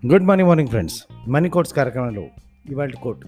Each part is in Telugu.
good morning morning friends money quotes కార్యక్రమంలో ఇవాళ కోట్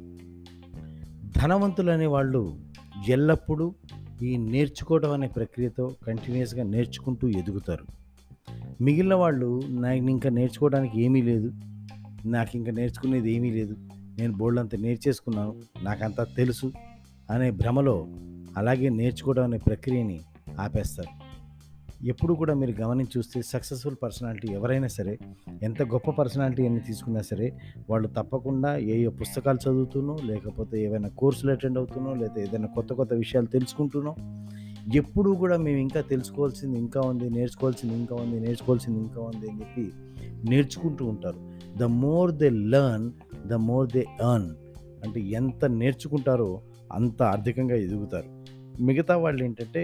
ధనవంతులు అనే వాళ్ళు ఎల్లప్పుడూ ఈ నేర్చుకోవడం అనే ప్రక్రియతో కంటిన్యూస్గా నేర్చుకుంటూ ఎదుగుతారు మిగిలిన వాళ్ళు నాకు ఇంకా నేర్చుకోవడానికి ఏమీ లేదు నాకు ఇంకా నేర్చుకునేది ఏమీ లేదు నేను బోల్డ్ అంత నేర్చేసుకున్నాను నాకంతా తెలుసు అనే భ్రమలో అలాగే నేర్చుకోవడం అనే ప్రక్రియని ఆపేస్తారు ఎప్పుడు కూడా మీరు గమనించి చూస్తే సక్సెస్ఫుల్ పర్సనాలిటీ ఎవరైనా సరే ఎంత గొప్ప పర్సనాలిటీ అని తీసుకున్నా సరే వాళ్ళు తప్పకుండా ఏ ఏ పుస్తకాలు చదువుతూనో లేకపోతే ఏవైనా కోర్సులు అటెండ్ అవుతునో లేదా ఏదైనా కొత్త కొత్త విషయాలు తెలుసుకుంటూనో ఎప్పుడూ కూడా మేము ఇంకా తెలుసుకోవాల్సింది ఇంకా ఉంది నేర్చుకోవాల్సింది ఇంకా ఉంది నేర్చుకోవాల్సింది ఇంకా ఉంది అని చెప్పి నేర్చుకుంటూ ఉంటారు the more they learn the more they earn అంటే ఎంత నేర్చుకుంటారో అంత ఆర్థికంగా ఎదుగుతారు మిగతా వాళ్ళు ఏంటంటే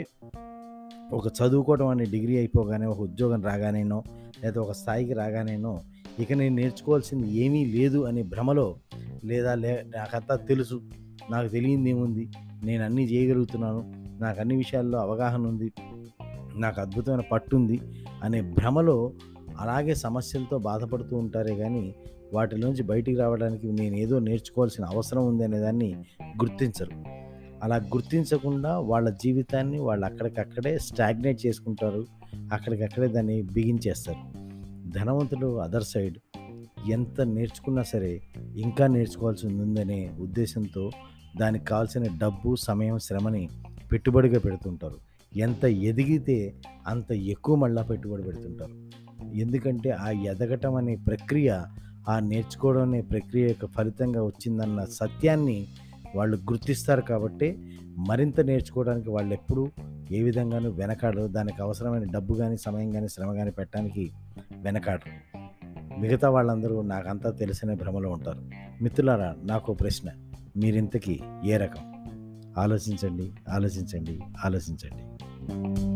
ఒక చదువుకోవడం అనే డిగ్రీ అయిపోగానే ఒక ఉద్యోగం రాగానేనో లేదా ఒక స్థాయికి రాగానేనో ఇక నేను నేర్చుకోవాల్సింది ఏమీ లేదు అనే భ్రమలో లేదా లే నాకంతా తెలుసు నాకు తెలియంది ఏముంది నేను అన్నీ చేయగలుగుతున్నాను నాకు అన్ని విషయాల్లో అవగాహన ఉంది నాకు అద్భుతమైన పట్టు ఉంది అనే భ్రమలో అలాగే సమస్యలతో బాధపడుతూ ఉంటారే కానీ వాటిలోంచి బయటికి రావడానికి నేను ఏదో నేర్చుకోవాల్సిన అవసరం ఉంది అనే దాన్ని గుర్తించరు అలా గుర్తించకుండా వాళ్ళ జీవితాన్ని వాళ్ళు అక్కడికక్కడే స్టాగ్నేట్ చేసుకుంటారు అక్కడికక్కడే దాన్ని బిగించేస్తారు ధనవంతులు అదర్ సైడ్ ఎంత నేర్చుకున్నా సరే ఇంకా నేర్చుకోవాల్సి ఉందనే ఉద్దేశంతో దానికి కావాల్సిన డబ్బు సమయం శ్రమని పెట్టుబడిగా పెడుతుంటారు ఎంత ఎదిగితే అంత ఎక్కువ మళ్ళా పెట్టుబడి పెడుతుంటారు ఎందుకంటే ఆ ఎదగటం అనే ప్రక్రియ ఆ నేర్చుకోవడం అనే ప్రక్రియ యొక్క ఫలితంగా వచ్చిందన్న సత్యాన్ని వాళ్ళు గుర్తిస్తారు కాబట్టి మరింత నేర్చుకోవడానికి వాళ్ళు ఎప్పుడూ ఏ విధంగానూ వెనకాడరు దానికి అవసరమైన డబ్బు కానీ సమయం కానీ శ్రమ కానీ పెట్టడానికి వెనకాడరు మిగతా వాళ్ళందరూ నాకంతా తెలిసిన భ్రమలో ఉంటారు మిత్రులారా నాకు ప్రశ్న మీరింతకీ ఏ రకం ఆలోచించండి ఆలోచించండి ఆలోచించండి